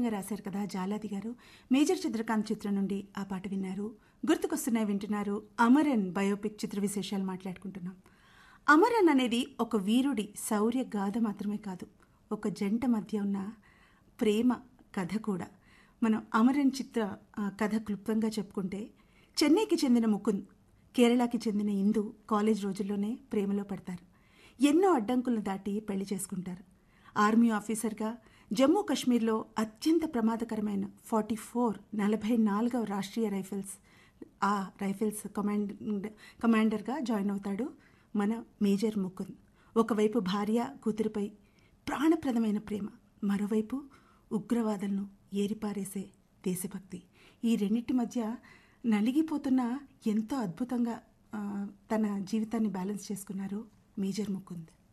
అద్భుతంగా రాశారు కదా జాలాది గారు మేజర్ చంద్రకాంత్ చిత్రం నుండి ఆ పాట విన్నారు గుర్తుకొస్తున్నాయి వింటున్నారు అమరన్ బయోపిక్ చిత్ర విశేషాలు మాట్లాడుకుంటున్నాం అమరన్ అనేది ఒక వీరుడి శౌర్య గాథ మాత్రమే కాదు ఒక జంట మధ్య ఉన్న ప్రేమ కథ కూడా మనం అమరన్ చిత్ర ఆ, కథ క్లుప్తంగా చెప్పుకుంటే చెన్నైకి చెందిన ముకుంద్ కేరళకి చెందిన ఇందు కాలేజ్ రోజుల్లోనే ప్రేమలో పడతారు ఎన్నో అడ్డంకులను దాటి పెళ్లి చేసుకుంటారు ఆర్మీ ఆఫీసర్గా జమ్మూ కాశ్మీర్లో అత్యంత ప్రమాదకరమైన ఫార్టీ ఫోర్ నలభై నాలుగవ రాష్ట్రీయ రైఫిల్స్ ఆ రైఫిల్స్ కమాండ్ కమాండర్గా జాయిన్ అవుతాడు మన మేజర్ ముకుంద్ ఒకవైపు భార్య కూతురిపై ప్రాణప్రదమైన ప్రేమ మరోవైపు ఉగ్రవాదులను ఏరిపారేసే దేశభక్తి ఈ రెండింటి మధ్య నలిగిపోతున్న ఎంతో అద్భుతంగా ఆ, తన జీవితాన్ని బ్యాలెన్స్ చేసుకున్నారు మేజర్ ముకుంద్